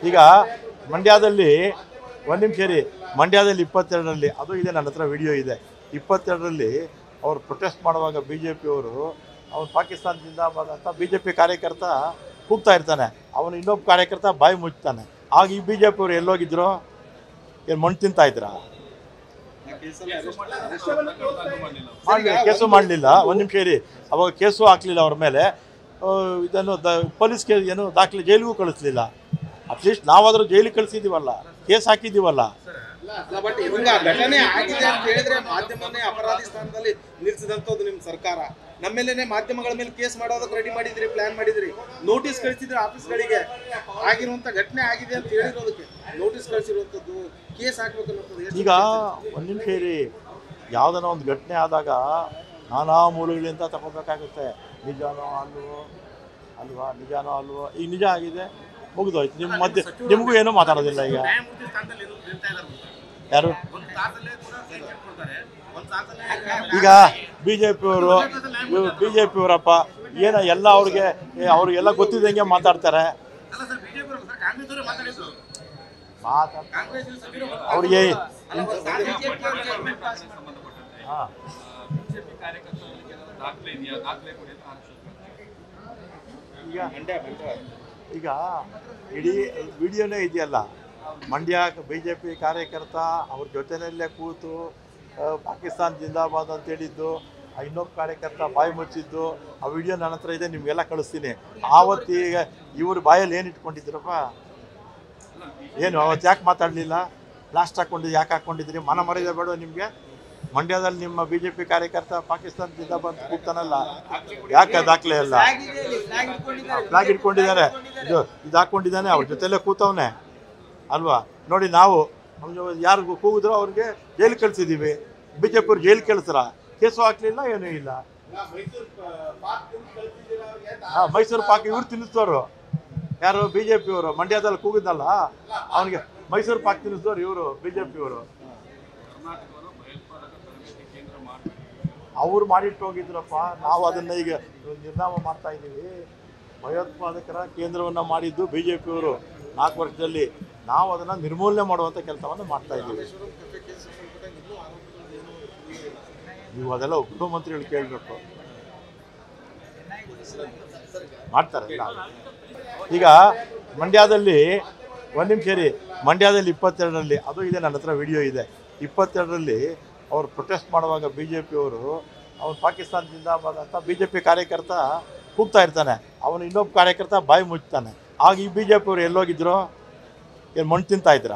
ಈಗ ಮಂಡ್ಯದಲ್ಲಿ ಒಂದು ನಿಮಿಷ ರೀ ಮಂಡ್ಯದಲ್ಲಿ ಇಪ್ಪತ್ತೆರಡರಲ್ಲಿ ಅದು ಇದೆ ನನ್ನ ಹತ್ರ ವಿಡಿಯೋ ಇದೆ ಇಪ್ಪತ್ತೆರಡರಲ್ಲಿ ಅವ್ರು ಪ್ರೊಟೆಸ್ಟ್ ಮಾಡುವಾಗ ಬಿ ಜೆ ಪಿಯವರು ಅವನು ಪಾಕಿಸ್ತಾನದಿಂದ ಅಂತ ಬಿ ಜೆ ಪಿ ಕಾರ್ಯಕರ್ತ ಕೂಗ್ತಾ ಇರ್ತಾನೆ ಅವನು ಇನ್ನೊಬ್ಬ ಕಾರ್ಯಕರ್ತ ಬಾಯಿ ಮುಚ್ತಾನೆ ಆಗ ಈ ಬಿ ಜೆ ಪಿಯವರು ಎಲ್ಲೋಗಿದ್ರು ಏನು ಮಣ್ಣು ತಿಂತಾ ಇದ್ರಾ ಮಾಡಲಿಲ್ಲ ಕೇಸು ಮಾಡಲಿಲ್ಲ ಒಂದು ನಿಮಿಷ ಇರಿ ಅವಾಗ ಕೇಸು ಹಾಕಲಿಲ್ಲ ಅವ್ರ ಮೇಲೆ ಆ, ಇದನ್ನು ದ ಪೊಲೀಸ್ ಕೇಸ್ ಏನು ದಾಖಲೆ ಜೈಲಿಗೂ ಕಳಿಸ್ಲಿಲ್ಲ ಅಟ್ಲೀಸ್ಟ್ ನಾವಾದರೂ ಜೈಲಿಗೆ ಕಳಿಸಿದ್ದೀವಲ್ಲ ಕೇಸ್ ಹಾಕಿದ್ದೀವಲ್ಲ ಅಲ್ಲ ಬಟ್ ಇವಾಗ ಘಟನೆ ಆಗಿದೆ ಅಂತ ಹೇಳಿದ್ರೆ ಮಾಧ್ಯಮನೇ ಅಪರಾಧಿ ಸ್ಥಾನದಲ್ಲಿ ನಿಲ್ಸಿದಂತದ್ದು ನಿಮ್ ಸರ್ಕಾರ ನಮ್ಮೇಲೇನೆ ಮಾಧ್ಯಮಗಳ ಮೇಲೆ ಕೇಸ್ ಮಾಡೋದಕ್ಕೆ ರೆಡಿ ಮಾಡಿದ್ರಿ ಪ್ಲಾನ್ ಮಾಡಿದ್ರಿ ನೋಟಿಸ್ ಕಳಿಸಿದ್ರಿ ಆಫೀಸ್ಗಳಿಗೆ ಆಗಿರುವಂತ ಘಟನೆ ಆಗಿದೆ ಅಂತ ಹೇಳಿರೋದಕ್ಕೆ ನೋಟಿಸ್ ಕಳಿಸಿರುವಂತದ್ದು ಕೇಸ್ ಹಾಕ್ಬೇಕು ಅನ್ನೋದು ಎಷ್ಟು ಈಗ ಒಂದು ನಿಮಿಷ ಇರಿ ಯಾವುದನ್ನ ಒಂದು ಘಟನೆ ಆದಾಗ ನಾನಾ ಮೂಲಗಳಿಂದ ತಗೋಬೇಕಾಗುತ್ತೆ ನಿಜಾನೋ ಅಲ್ವೋ ಅಲ್ವಾ ನಿಜಾನೋ ಅಲ್ವೋ ಈಗ ನಿಜ ಆಗಿದೆ ಮುಗಿದೋಯ್ತು ನಿಮ್ಮ ಮಧ್ಯೆ ನಿಮಗೂ ಏನೂ ಮಾತಾಡೋದಿಲ್ಲ ಈಗ ನ್ಯಾಯಮೂರ್ತಿ ಸ್ಥಾನದಲ್ಲಿ ಇರು- ಇರ್ತಾ ಇದ್ದಾರೆ ಅಂತ. ಯಾರು ಒಂದು ತಾಸಲ್ಲೇ ಕೂಡ ಕೈ ಕೊಡ್ತಾರೆ ಒಂದು ತಾಸಲ್ಲೇ ಈಗ ಬಿ ಜೆ ಪಿಯವರು ಬಿ ಜೆ ಪಿಯವರಪ್ಪ ಏನೋ ಎಲ್ಲ ಅವ್ರಿಗೆ ಏ, ಅವ್ರಿಗೆಲ್ಲ ಗೊತ್ತಿದ್ದಂಗೆ ಮಾತಾಡ್ತಾರೆ ಅಲ್ಲ ಸರ್ ಬಿಜೆಪಿ ಅವರು ಸರ್ ಕಾಂಗ್ರೆಸ್ ಅವರೇ ಮಾತಾಡಿದ್ರು ಮಾತಾಡ್ ಕಾಂಗ್ರೆಸ್ ಸಚಿವರು ಅವ್ರಿಗೆ ಅಲ್ಲ ಒಂದು ಹಾಂ ಬಿಜೆಪಿ ಕಾರ್ಯಕರ್ತರಲ್ಲಿ ಕೆಲವು ದಾಖಲೆ ಇದೆಯಾ ದಾಖಲೆ ಕೊಡಿ ಅಂತ ಆಕ್ಷೇಪ ಈಗ ಮಂಡ್ಯ ಮಂಡ್ಯ ಈಗ ಇಡೀ ವಿಡಿಯೋನೇ ಇದೆಯಲ್ಲ ಮಂಡ್ಯ ಬಿ ಜೆ ಪಿ ಕಾರ್ಯಕರ್ತ ಅವ್ರ ಜೊತೆಯಲ್ಲೇ ಕೂತು ಆ, ಪಾಕಿಸ್ತಾನ್ ಜಿಂದಾಬಾದ್ ಅಂತ ಹೇಳಿದ್ದು ಆ ಇನ್ನೊಬ್ಬ ಕಾರ್ಯಕರ್ತ ಬಾಯಿ ಮುಚ್ಚಿದ್ದು ಆ ವಿಡಿಯೋ ನನ್ನ ಹತ್ರ ಇದೆ ನಿಮಗೆಲ್ಲ ಕಳಿಸ್ತೀನಿ ಆವತ್ತು ಈಗ ಇವ್ರ ಬಾಯಲ್ಲಿ ಏನು ಇಟ್ಕೊಂಡಿದ್ರಪ್ಪ ಏನು ಅವತ್ತು ಯಾಕೆ ಮಾತಾಡಲಿಲ್ಲ ಲಾಸ್ಟ್ ಹಾಕ್ಕೊಂಡಿದ್ದು ಯಾಕೆ ಹಾಕ್ಕೊಂಡಿದ್ರಿ ಮನ ಮರ್ಯಾದೆ ಬೇಡ ನಿಮಗೆ ಮಂಡ್ಯದಲ್ಲಿ ನಿಮ್ಮ ಬಿ ಜೆ ಪಿ ಕಾರ್ಯಕರ್ತ ಪಾಕಿಸ್ತಾನ ಜಿಂದಾಬಾದ್ ಕೂಗ್ತಾನಲ್ಲ ಯಾಕೆ ದಾಖಲೆ ಇಲ್ಲ ಫ್ಲಾಗ್ ಇಟ್ಕೊಂಡಿದ್ದಾರೆ ಇದು ಇದು ಹಾಕ್ಕೊಂಡಿದ್ದಾನೆ ಅವ್ರ ಜೊತೆಲೇ ಕೂತವನೆ ಅಲ್ವಾ ನೋಡಿ ನಾವು ಯಾರು ಕೂಗಿದ್ರು ಅವ್ರಿಗೆ ಜೈಲು ಕಳಿಸಿದ್ದೀವಿ ಬಿ ಜೆ ಪಿ ಜೈಲು ಕಳಿಸ್ರ ಕೇಸು ಹಾಕ್ಲಿಲ್ಲ ಏನೂ ಇಲ್ಲ ಹಾಂ ಮೈಸೂರು ಪಾಕ್ ಇವ್ರು ತಿನ್ನಿಸ್ತವ್ರು ಯಾರು ಬಿ ಜೆ ಪಿಯವರು ಮಂಡ್ಯದಲ್ಲಿ ಕೂಗಿದ್ನಲ್ಲ ಅವನಿಗೆ ಮೈಸೂರು ಪಾಕ್ ತಿನ್ನಿಸಿದವ್ರು ಇವರು ಬಿ ಜೆ ಪಿಯವರು ಕರ್ನಾಟಕವನ್ನು ಭಯೋತ್ಪಾದಕ ತರಬೇತಿ ಕೇಂದ್ರ ಮಾಡಿ ಅವ್ರು ಮಾಡಿಟ್ಟು ಹೋಗಿದ್ರಪ್ಪ ನಾವು ಅದನ್ನ ಈಗ ನಿರ್ನಾಮ ಮಾಡ್ತಾ ಇದ್ದೀವಿ ಭಯೋತ್ಪಾದಕರ ಕೇಂದ್ರವನ್ನ ಮಾಡಿದ್ದು ಬಿ ಜೆ ಪಿಯವರು ನಾಲ್ಕು ವರ್ಷದಲ್ಲಿ ನಾವು ಅದನ್ನ ನಿರ್ಮೂಲನೆ ಮಾಡುವಂತ ಕೆಲಸವನ್ನು ಮಾಡ್ತಾ ಇದ್ದೀವಿ ನೀವು ಅದೆಲ್ಲ ಉಪಮುಖ್ಯಮಂತ್ರಿಗಳು ಕೇಳಬೇಕು ಮಾಡ್ತಾರೆ ಇಲ್ಲ. ಈಗ ಮಂಡ್ಯದಲ್ಲಿ ಒಂದು ನಿಮಿಷ ರೀ ಮಂಡ್ಯದಲ್ಲಿ ಇಪ್ಪತ್ತೆರಡರಲ್ಲಿ ಅದು ಇದೆ ನನ್ನ ಹತ್ರ ವಿಡಿಯೋ ಇದೆ ಇಪ್ಪತ್ತೆರಡರಲ್ಲಿ ಅವ್ರು ಪ್ರೊಟೆಸ್ಟ್ ಮಾಡುವಾಗ ಬಿ ಜೆ ಪಿಯವರು ಅವನು ಪಾಕಿಸ್ತಾನ ಜಿಂದಾಬಾದ್ ಅಂತ ಬಿ ಜೆ ಪಿ ಕಾರ್ಯಕರ್ತ ಕೂಗ್ತಾ ಇರ್ತಾನೆ ಅವನು ಇನ್ನೊಬ್ಬ ಕಾರ್ಯಕರ್ತ ಬಾಯಿ ಮುಚ್ತಾನೆ ಆಗ ಈ ಬಿ ಜೆ ಪಿಯವರು ಎಲ್ಲೋಗಿದ್ರು ಏನು ಮಣ್ಣು ತಿಂತಾ ಇದ್ರಾ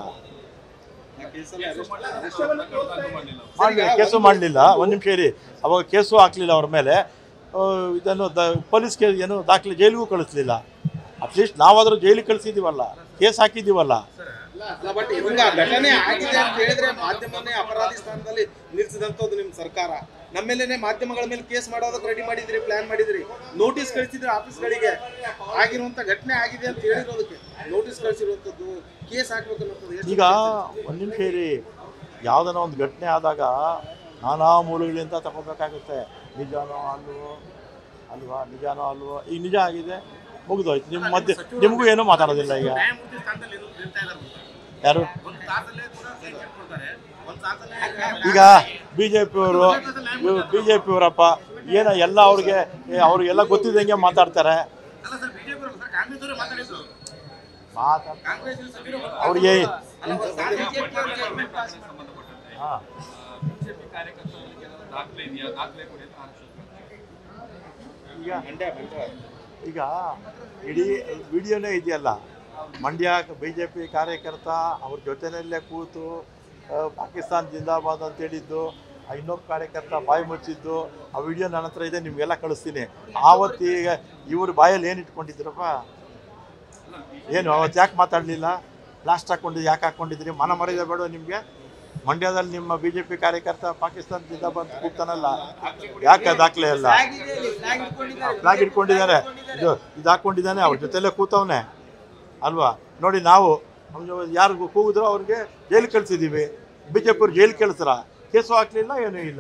ಮಾಡಲಿಲ್ಲ ಕೇಸು ಮಾಡಲಿಲ್ಲ ಒಂದು ನಿಮಿಷ ಇರಿ ಅವಾಗ ಕೇಸು ಹಾಕಲಿಲ್ಲ ಅವ್ರ ಮೇಲೆ ಆ, ಇದನ್ನು ದ ಪೊಲೀಸ್ ಕೇಸ್ ಏನು ದಾಖಲೆ ಜೈಲಿಗೂ ಕಳಿಸ್ಲಿಲ್ಲ ಅಟ್ಲೀಸ್ಟ್ ನಾವಾದರೂ ಜೈಲಿಗೆ ಕಳಿಸಿದ್ದೀವಲ್ಲ ಕೇಸ್ ಹಾಕಿದ್ದೀವಲ್ಲ ಅಲ್ಲ ಬಟ್ ಇವಾಗ ಘಟನೆ ಆಗಿದೆ ಅಂತ ಹೇಳಿದ್ರೆ ಮಾಧ್ಯಮನೇ ಅಪರಾಧಿ ಸ್ಥಾನದಲ್ಲಿ ನಿಲ್ಸಿದಂತದ್ದು ನಿಮ್ ಸರ್ಕಾರ ನಮ್ಮೇಲೇನೆ ಮಾಧ್ಯಮಗಳ ಮೇಲೆ ಕೇಸ್ ಮಾಡೋದಕ್ಕೆ ರೆಡಿ ಮಾಡಿದ್ರಿ ಪ್ಲಾನ್ ಮಾಡಿದ್ರಿ ನೋಟಿಸ್ ಕಳಿಸಿದ್ರಿ ಆಫೀಸ್ಗಳಿಗೆ ಆಗಿರುವಂತ ಘಟನೆ ಆಗಿದೆ ಅಂತ ಹೇಳಿರೋದಕ್ಕೆ ನೋಟಿಸ್ ಕಳಿಸಿರುವಂತದ್ದು ಕೇಸ್ ಹಾಕ್ಬೇಕು ಅನ್ನೋದು ಎಷ್ಟು ಈಗ ಒಂದು ನಿಮಿಷ ಇರಿ ಯಾವುದನ್ನ ಒಂದು ಘಟನೆ ಆದಾಗ ನಾನಾ ಮೂಲಗಳಿಂದ ತಗೋಬೇಕಾಗುತ್ತೆ ನಿಜಾನೋ ಅಲ್ವೋ ಅಲ್ವಾ ನಿಜಾನೋ ಅಲ್ವೋ ಈಗ ನಿಜ ಆಗಿದೆ ಮುಗಿದೋಯ್ತು ನಿಮ್ಮ ಮಧ್ಯೆ ನಿಮಗೂ ಏನೂ ಮಾತಾಡೋದಿಲ್ಲ ಈಗ ನ್ಯಾಯಮೂರ್ತಿ ಸ್ಥಾನದಲ್ಲಿ ಇರು- ಇರ್ತಾ ಇದ್ದಾರೆ ಅಂತ. ಯಾರು ಒಂದು ತಾಸಲ್ಲೇ ಕೂಡ ಕೈ ಕೊಡ್ತಾರೆ ಒಂದು ತಾಸಲ್ಲೇ ಈಗ ಬಿ ಜೆ ಪಿಯವರು ಬಿ ಜೆ ಪಿಯವರಪ್ಪ ಏನೋ ಎಲ್ಲ ಅವ್ರಿಗೆ ಏ, ಅವ್ರಿಗೆಲ್ಲ ಗೊತ್ತಿದ್ದಂಗೆ ಮಾತಾಡ್ತಾರೆ ಅಲ್ಲ ಸರ್ ಬಿಜೆಪಿ ಅವರು ಸರ್ ಕಾಂಗ್ರೆಸ್ ಅವರೇ ಮಾತಾಡಿದ್ರು ಮಾತಾಡ್ ಕಾಂಗ್ರೆಸ್ ಸಚಿವರು ಅವ್ರಿಗೆ ಅಲ್ಲ ಒಂದು ಸಂಬಂಧಪಟ್ಟಂತೆ ಹಾಂ ಬಿಜೆಪಿ ಕಾರ್ಯಕರ್ತರಲ್ಲಿ ಕೆಲವು ದಾಖಲೆ ಇದೆಯಾ ದಾಖಲೆ ಕೊಡಿ ಅಂತ ಆಕ್ಷೇಪ ಈಗ ಮಂಡ್ಯ ಮಂಡ್ಯ ಈಗ ಇಡೀ ವಿಡಿಯೋನೇ ಇದೆಯಲ್ಲ ಮಂಡ್ಯ ಬಿ ಜೆ ಪಿ ಕಾರ್ಯಕರ್ತ ಅವ್ರ ಜೊತೆಯಲ್ಲೇ ಕೂತು ಆ, ಪಾಕಿಸ್ತಾನ್ ಜಿಂದಾಬಾದ್ ಅಂತ ಹೇಳಿದ್ದು ಆ ಇನ್ನೊಬ್ಬ ಕಾರ್ಯಕರ್ತ ಬಾಯಿ ಮುಚ್ಚಿದ್ದು ಆ ವಿಡಿಯೋ ನನ್ನ ಹತ್ರ ಇದೆ ನಿಮಗೆಲ್ಲ ಕಳಿಸ್ತೀನಿ ಆವತ್ತು ಈಗ ಇವ್ರ ಬಾಯಲ್ಲಿ ಏನು ಇಟ್ಕೊಂಡಿದ್ರಪ್ಪ ಏನು ಅವತ್ತು ಯಾಕೆ ಮಾತಾಡಲಿಲ್ಲ ಲಾಸ್ಟ್ ಹಾಕ್ಕೊಂಡಿದ್ದು ಯಾಕೆ ಹಾಕ್ಕೊಂಡಿದ್ರಿ ಮನ ಮರ್ಯಾದೆ ಬೇಡ ನಿಮಗೆ ಮಂಡ್ಯದಲ್ಲಿ ನಿಮ್ಮ ಬಿ ಜೆ ಪಿ ಕಾರ್ಯಕರ್ತ ಪಾಕಿಸ್ತಾನ ಜಿಂದಾಬಾದ್ ಕೂಗ್ತಾನಲ್ಲ ಯಾಕೆ ದಾಖಲೆ ಇಲ್ಲ ಫ್ಲಾಗ್ ಇಟ್ಕೊಂಡಿದ್ದಾರೆ ಇದು ಇದು ಹಾಕ್ಕೊಂಡಿದ್ದಾನೆ ಅವ್ರ ಜೊತೆಲೇ ಕೂತವನೆ ಅಲ್ವಾ ನೋಡಿ ನಾವು ಯಾರು ಕೂಗಿದ್ರು ಅವ್ರಿಗೆ ಜೈಲು ಕಳಿಸಿದ್ದೀವಿ ಬಿ ಜೆ ಪಿ ಜೈಲು ಕಳಿಸ್ರ ಕೇಸು ಹಾಕ್ಲಿಲ್ಲ ಏನೂ ಇಲ್ಲ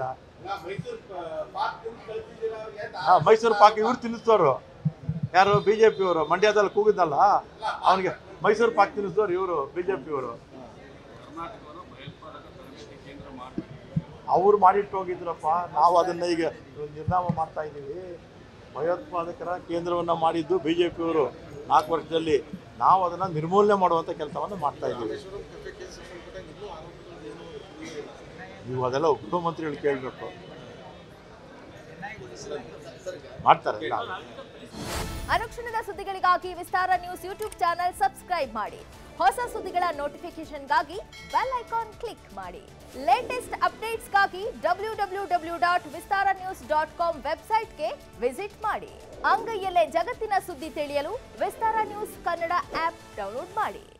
ಹಾಂ ಮೈಸೂರು ಪಾಕ್ ಇವ್ರು ತಿನ್ನಿಸ್ತವ್ರು ಯಾರು ಬಿ ಜೆ ಪಿಯವರು ಮಂಡ್ಯದಲ್ಲಿ ಕೂಗಿದ್ನಲ್ಲ ಅವನಿಗೆ ಮೈಸೂರು ಪಾಕ್ ತಿನ್ನಿಸಿದವ್ರು ಇವರು ಬಿ ಜೆ ಪಿಯವರು ಕರ್ನಾಟಕವನ್ನು ಭಯೋತ್ಪಾದಕ ತರಬೇತಿ ಕೇಂದ್ರ ಮಾಡ್ತಾರೆ ಅವ್ರು ಮಾಡಿಟ್ಟು ಹೋಗಿದ್ರಪ್ಪ ನಾವು ಅದನ್ನು ಈಗ ನಿರ್ನಾಮ ಮಾಡ್ತಾ ಇದ್ದೀವಿ ಭಯೋತ್ಪಾದಕರ ಕೇಂದ್ರವನ್ನು ಮಾಡಿದ್ದು ಬಿ ಜೆ ಪಿಯವರು ನಾಲ್ಕು ವರ್ಷದಲ್ಲಿ ನಾವು ಅದನ್ನು ನಿರ್ಮೂಲನೆ ಮಾಡುವಂಥ ಕೆಲಸವನ್ನು ಮಾಡ್ತಾ ಇದ್ದೀವಿ ಮಲ್ಲೇಶ್ವರಂ ಕೆಫೆ ಕೇಸ್ ಸಂಬಂಧಪಟ್ಟ ಇನ್ನೂ ಆರೋಪಗಳು ಏನೂ ಇಳಿದಿಲ್ಲ. ನೀವು ಅದೆಲ್ಲ ಉಪಮುಖ್ಯಮಂತ್ರಿಗಳು ಕೇಳಬೇಕು ಮಾಡ್ತಾರೆ ಇಲ್ಲ ಅನುಕ್ಷಣದ ಸುದ್ದಿಗಳಿಗಾಗಿ Vistara news YouTube channel subscribe ಮಾಡಿ ಹೊಸ ಸುದ್ದಿಗಳ ನೋಟಿಫಿಕೇಶನ್ಗಾಗಿ ಬೆಲ್ ಐಕಾನ್ ಕ್ಲಿಕ್ ಮಾಡಿ ಲೇಟೆಸ್ಟ್ ಅಪ್ಡೇಟ್ಸ್ಗಾಗಿ W W W dot Vistara news dot com ವೆಬ್ಸೈಟ್ಗೆ ವಿಸಿಟ್ ಮಾಡಿ ಅಂಗೈಯಲ್ಲೇ ಜಗತ್ತಿನ ಸುದ್ದಿ ತಿಳಿಯಲು Vistara news Kannada app download ಮಾಡಿ